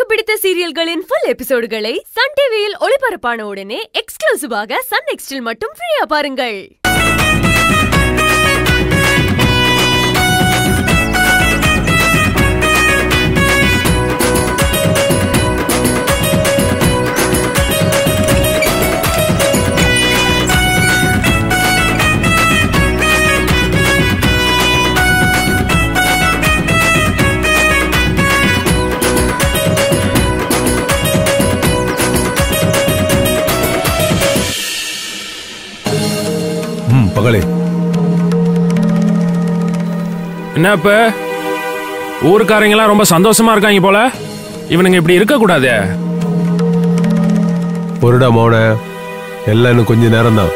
பிடித்த சீரியல்களின் full எபிசோடுகளை Sun டிவியில் ஒளிபரப்பான உடனே எக்ஸ்க்ளூசிவாக சன் நெக்ஸ்டில் மட்டும் ஃப்ரீயா பாருங்கள் ம் பகலே என்ன இப்ப ஊருக்காரங்கெல்லாம் ரொம்ப சந்தோஷமா இருக்காங்க போல இவனுங்க இப்படி இருக்க கூடாது பொருடா மௌன எல்லாம் இன்னும் கொஞ்ச நேரம் தான்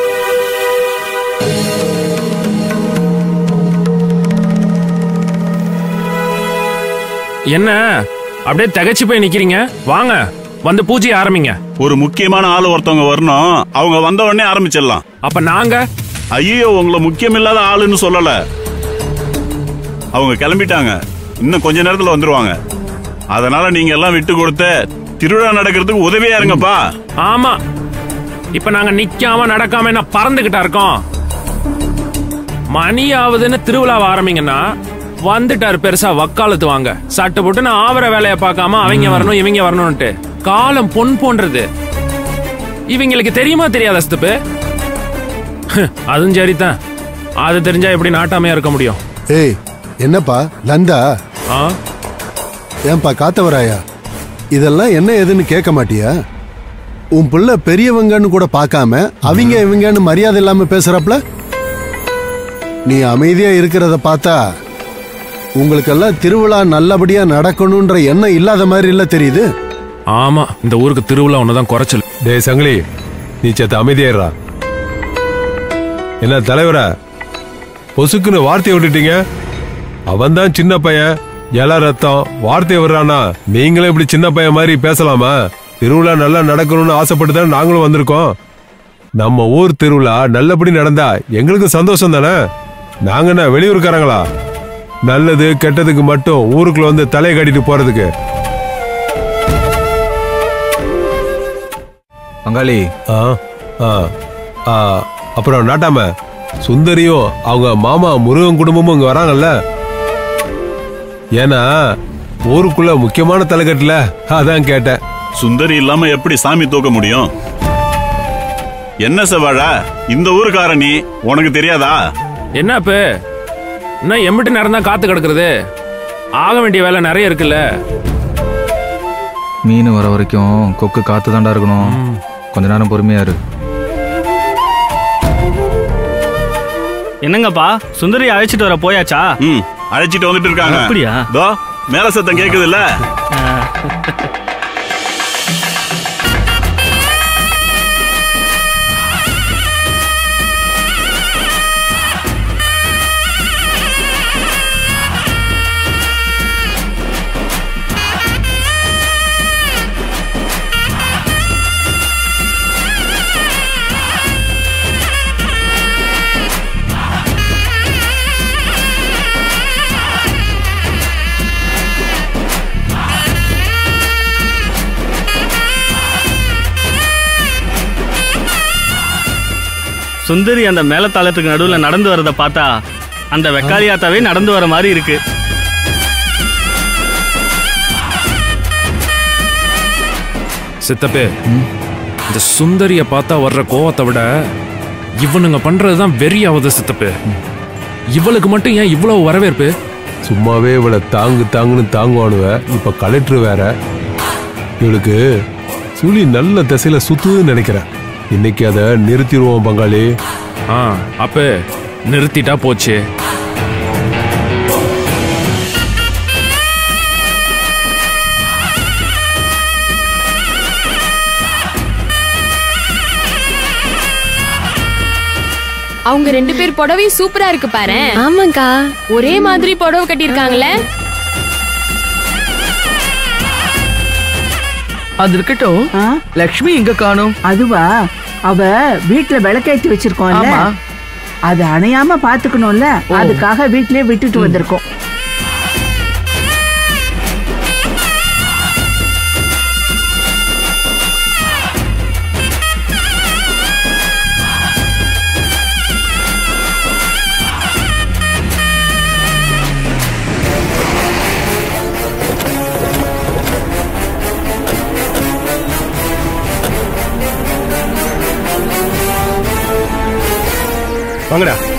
என்ன அப்படியே திகைச்சு போய் நிக்கிறீங்க வாங்க வந்து பூஜை ஆரம்பிங்க ஒரு முக்கியமான ஆள் ஒருத்தவங்க வரணும் அவங்க வந்த உடனே ஆரம்பிச்சிடலாம் அப்ப நாங்க ஐயோ உங்களை முக்கியமில்லாத ஆளுன்னு சொல்லல அவங்க கிளம்பிட்டாங்க இன்னும் கொஞ்ச நேரத்துல வந்துருவாங்க அதனால நீங்க எல்லாம் விட்டு கொடுத்து திருவிழா நடக்கிறதுக்கு உதவியா இருங்கப்பா ஆமா இப்ப நாங்க நிக்காம நடக்காம என்ன பறந்துகிட்டா இருக்கோம் மணி ஆகுதுன்னு திருவிழாவை ஆரம்பிங்கன்னா வந்துட்டாரு பெருசா வக்காலத்து வாங்க சட்டு போட்டு நான் ஆவர வேலையை பார்க்காம அவங்க வரணும் இவங்க வரணும்ட்டு காலம் பொன் போன்றது இவங்களுக்கு தெரியுமா தெரியாத ஸ்தப்பு அதுவும் சரிதான் அது தெரிஞ்சா எப்படி நாட்டாமையா இருக்க முடியும் ஏய் என்னப்பா லந்தா ஆ ஏன்பா காத்தவராயா இதெல்லாம் என்ன ஏதுன்னு கேட்க மாட்டியா உன் புள்ள பெரியவங்கன்னு கூட பார்க்காம அவங்க இவங்கன்னு மரியாதை இல்லாம பேசுறப்பல நீ அமைதியா இருக்கிறத பார்த்தா உங்களுக்கெல்லாம் திருவிழா நல்லபடியா நடக்கணும்ன்ற எண்ணம் இல்லாத மாதிரி இல்ல தெரியுது ஆமா இந்த ஊருக்கு திருவிழா ஒண்ணுதான் குறைச்சல் டேய் சங்கிலி நீ சேத்த அமைதியாயிரா என்ன தலைவரா பொசுக்குன்னு வார்த்தையை விட்டுட்டீங்க அவன் தான் சின்ன பையன் இல ரத்தம் வார்த்தையை விடுறானா நீங்களும் இப்படி சின்ன பையன் மாதிரி பேசலாமா திருவிழா நல்லா நடக்கணும்னு ஆசைப்பட்டு தான் நாங்களும் வந்திருக்கோம் நம்ம ஊர் திருவிழா நல்லபடி நடந்தா எங்களுக்கு சந்தோஷம் தானே நாங்க என்ன வெளியூருக்காரங்களா நல்லது கெட்டதுக்கு மட்டும் ஊருக்குள்ள வந்து தலையை கட்டிட்டு போறதுக்கு பங்காளி ஆ ஆ ஆ அப்புறம் நாட்டாம சுந்தரியும் அவங்க மாமா முருகன் குடும்பமும் இங்க வராங்கல்ல ஏன்னா ஊருக்குள்ள முக்கியமான தலைக்கட்டுல அதான் கேட்டேன் சுந்தரி இல்லாம எப்படி சாமி தூக்க முடியும் என்ன செவ்வாழா இந்த ஊருக்கார நீ உனக்கு தெரியாதா என்ன இப்ப என்ன எம்பிட்டு நேரம் தான் காத்து கிடக்குறது ஆக வேண்டிய வேலை நிறைய இருக்குல்ல மீன் வர வரைக்கும் கொக்கு காத்து தாண்டா இருக்கணும் கொஞ்ச நேரம் பொறுமையா இரு என்னங்கப்பா சுந்தரி அழைச்சிட்டு வர போயாச்சா ம் அழைச்சிட்டு வந்துட்டு இருக்காங்க அப்படியா? தோ மேல சத்தம் கேக்குது இல்ல சுந்தரி அந்த மேலத்தாளத்துக்கு நடுவுல நடந்து வரத பார்த்தா அந்த வெக்காளியாத்தாவே நடந்து வர மாதிரி இருக்கு சித்தப்பே இந்த சுந்தரிய பார்த்தா வர்ற கோவத்தை விட இவனுங்க பண்றதுதான் வெறியாவது சித்தப்பே இவளுக்கு மட்டும் ஏன் இவ்வளவு வரவேற்பு சும்மாவே இவளை தாங்கு தாங்குன்னு தாங்குவானுவ இப்ப கலெக்டர் வேற இவளுக்கு சுழி நல்ல திசையில சுத்துதுன்னு நினைக்கிறேன் இன்னைக்கு அதை நிறுத்திடுவோம் பங்காளி ஆ அப்ப நிறுத்திட்டா போச்சு அவங்க ரெண்டு பேர் புடவை சூப்பரா இருக்கு பாரு ஆமாக்கா ஒரே மாதிரி புடவை கட்டியிருக்காங்களே அது இருக்கட்டும் லக்ஷ்மி எங்க காணும் அதுவா அவ வீட்ல விளக்கேத்தி வச்சிருக்கோம்ல ஆமா. அது அணையாம பாத்துக்கணும்ல அதுக்காக வீட்லயே விட்டுட்டு வந்திருக்கோம் வாங்கடா